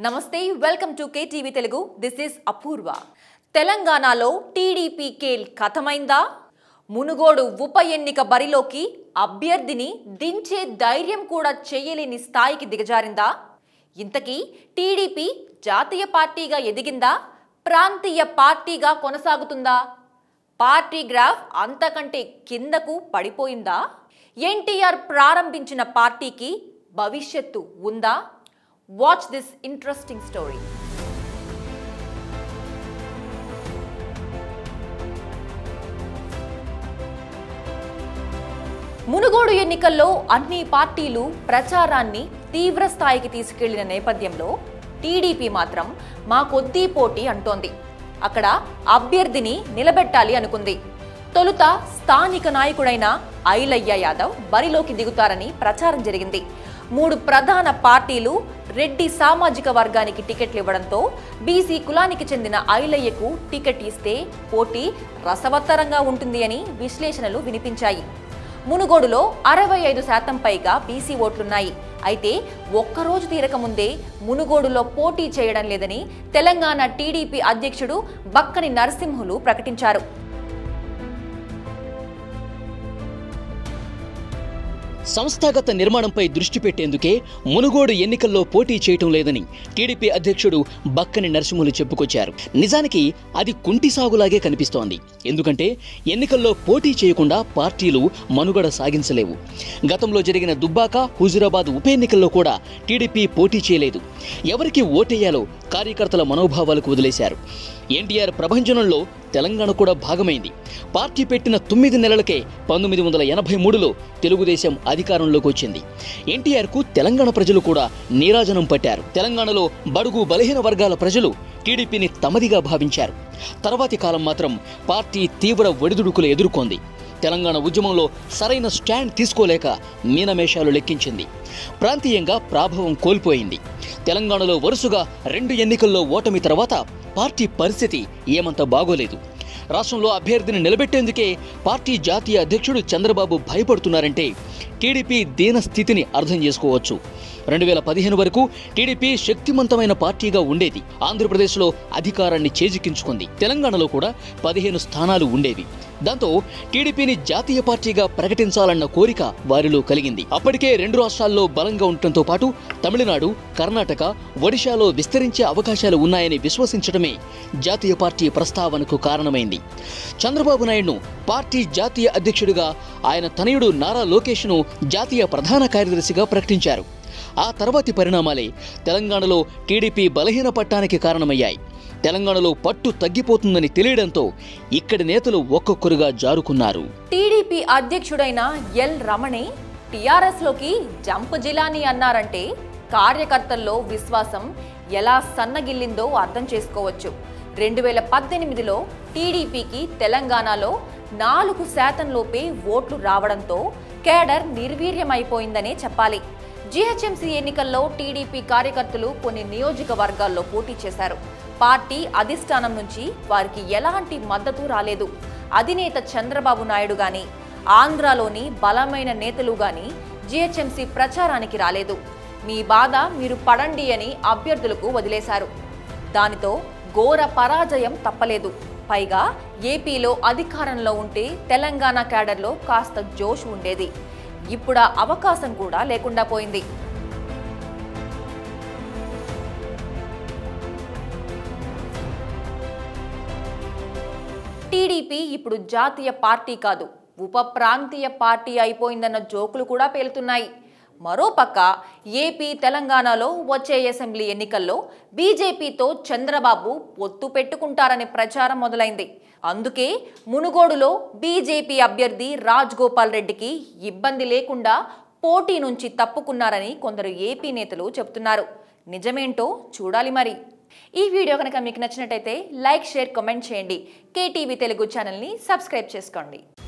నమస్తే welcome to KTV Telugu this is Apoorva తెలంగాణలో TDP Khel కథమైందా Munugode ఉప ఎన్నిక బరిలోకి అభ్యర్థిని దించే ధైర్యం కూడా చేయలేని స్థాయికి దిగజారిందా ఇంతకీ టీడీపీ జాతీయ పార్టీగా ఎదిగిందా ప్రాంతీయ పార్టీగా కొనసాగుతుందా పార్టీ గ్రాఫ్ అంతకంటే కిందకు పడిపోయిందా ఎన్టీఆర్ ప్రారంభించిన పార్టీకి భవిష్యత్తు ఉందా watch this interesting story Munugode ఎన్నికల్లో అన్ని పార్టీలు ప్రచారాన్ని తీవ్ర స్థాయికి తీసుకెళ్లిన నేపథ్యంలో టీడీపీ మాత్రం మా కొద్దీ పోటీ అంటోంది అక్కడ అభ్యర్థిని నిలబెట్టాలి అనుకుంది తొలుత స్థానిక నాయకుడైన ఐలయ్య యాదవ్ బరిలోకి దిగుతారని ప్రచారం జరిగింది మూడు ప్రధాన పార్టీలు రెడ్డి సామాజిక వర్గానికి టికెట్లు ఇవ్వడంతో బీసీ కులానికి చెందిన ఐలయ్యకు టికెట్ ఇస్తే పోటీ రసవత్తరంగా ఉంటుంది అని విశ్లేషణలు వినిపించాయి మునుగోడులో అరవై ఐదు శాతం పైగా బీసీ ఓట్లున్నాయి అయితే ఒక్కరోజు తీరకముందే మునుగోడులో పోటీ చేయడం లేదని తెలంగాణ టీడీపీ అధ్యక్షుడు బక్కని నరసింహులు ప్రకటించారు సంస్థాగత నిర్మాణంపై దృష్టి పెట్టేందుకే మునుగోడు ఎన్నికల్లో పోటీ చేయటం లేదని టీడీపీ అధ్యక్షుడు బక్కని నరసింహులు చెప్పుకొచ్చారు నిజానికి అది కుంటి సాగులాగే కనిపిస్తోంది ఎందుకంటే ఎన్నికల్లో పోటీ చేయకుండా పార్టీలు మనుగడ సాగించలేవు గతంలో జరిగిన దుబ్బాక హుజురాబాద్ ఉప ఎన్నికల్లో కూడా టీడీపీ పోటీ చేయలేదు ఎవరికి ఓటేయాలో కార్యకర్తల మనోభావాలకు వదిలేశారు ఎన్టీఆర్ ప్రభంజనంలో తెలంగాణ కూడా భాగమైంది పార్టీ పెట్టిన తొమ్మిది నెలలకే పంతొమ్మిది వందల ఎనభై మూడులో తెలుగుదేశం అధికారంలోకి వచ్చింది ఎన్టీఆర్కు తెలంగాణ ప్రజలు కూడా నీరాజనం పట్టారు తెలంగాణలో బడుగు బలహీన వర్గాల ప్రజలు టీడీపీని తమదిగా భావించారు తర్వాతి కాలం మాత్రం పార్టీ తీవ్ర ఒడిదుడుకులు ఎదుర్కొంది తెలంగాణ ఉద్యమంలో సరైన స్టాండ్ తీసుకోలేక మీనమేషాలు లెక్కించింది ప్రాంతీయంగా ప్రాభవం కోల్పోయింది తెలంగాణలో వరుసగా రెండు ఎన్నికల్లో ఓటమి తర్వాత పార్టీ పరిస్థితి ఏమంత బాగోలేదు రాష్ట్రంలో అభ్యర్థిని నిలబెట్టేందుకే పార్టీ జాతీయ అధ్యక్షుడు చంద్రబాబు భయపడుతున్నారంటే టీడీపీ దీన స్థితిని అర్థం చేసుకోవచ్చు రెండు వేల పదిహేను వరకు టీడీపీ శక్తివంతమైన పార్టీగా ఉండేది ఆంధ్రప్రదేశ్లో అధికారాన్ని చేజిక్కించుకుంది తెలంగాణలో కూడా పదిహేను స్థానాలు ఉండేవి దాంతో టీడీపీని జాతీయ పార్టీగా ప్రకటించాలన్న కోరిక వారిలో కలిగింది అప్పటికే రెండు రాష్ట్రాల్లో బలంగా ఉండటంతో పాటు తమిళనాడు కర్ణాటక ఒడిశాలో విస్తరించే అవకాశాలు ఉన్నాయని విశ్వసించడమే జాతీయ పార్టీ ప్రస్తావనకు కారణమైంది చంద్రబాబు నాయుడును పార్టీ జాతీయ అధ్యక్షుడిగా ఆయన తనయుడు నారా లోకేష్ను జాతీయ ప్రధాన కార్యదర్శిగా ప్రకటించారు ఆ తర్వాతి పరిణామాలే తెలంగాణలో టీడీపీ బలహీన పట్టానికి కారణమయ్యాయి తెలంగాణలో పట్టు తగ్గిపోతుందని తెలియడంతో ఇక్కడి నేతలు ఒక్కొక్కరుగా జారుకున్నారు టీడీపీ అధ్యక్షుడైన ఎల్ రమణే టీఆర్ఎస్ లోకి జంప్ జిలాని అన్నారంటే కార్యకర్తల్లో విశ్వాసం ఎలా సన్నగిల్లిందో అర్థం చేసుకోవచ్చు రెండు వేల పద్దెనిమిదిలో టీడీపీకి తెలంగాణలో నాలుగు శాతం లోపే ఓట్లు రావడంతో కేడర్ నిర్వీర్యమైపోయిందనే చెప్పాలి జీహెచ్ఎంసీ ఎన్నికల్లో టీడీపీ కార్యకర్తలు కొన్ని నియోజకవర్గాల్లో పోటీ చేశారు పార్టీ అధిష్టానం నుంచి వారికి ఎలాంటి మద్దతు రాలేదు అధినేత చంద్రబాబు నాయుడు గాని ఆంధ్రాలోని బలమైన నేతలు గాని జీహెచ్ఎంసీ ప్రచారానికి రాలేదు మీ బాధ మీరు పడండి అని అభ్యర్థులకు వదిలేశారు దానితో ఘోర పరాజయం తప్పలేదు పైగా ఏపీలో అధికారంలో ఉంటే తెలంగాణ క్యాడర్లో కాస్త జోష్ ఉండేది ఇప్పుడు ఆ అవకాశం కూడా లేకుండా పోయింది టీడీపీ ఇప్పుడు జాతీయ పార్టీ కాదు ఉప ప్రాంతీయ పార్టీ అయిపోయిందన్న జోకులు కూడా పేలుతున్నాయి మరోపక్క ఏపీ తెలంగాణలో వచ్చే అసెంబ్లీ ఎన్నికల్లో బీజేపీతో చంద్రబాబు పొత్తు పెట్టుకుంటారనే ప్రచారం మొదలైంది అందుకే మునుగోడులో బీజేపీ అభ్యర్థి రాజ్ గోపాల్ రెడ్డికి ఇబ్బంది లేకుండా పోటీ నుంచి తప్పుకున్నారని కొందరు ఏపీ నేతలు చెబుతున్నారు నిజమేంటో చూడాలి మరి ఈ వీడియో కనుక మీకు నచ్చినట్టయితే లైక్ షేర్ కామెంట్ చేయండి కేటీవీ తెలుగు ఛానల్ని సబ్స్క్రైబ్ చేసుకోండి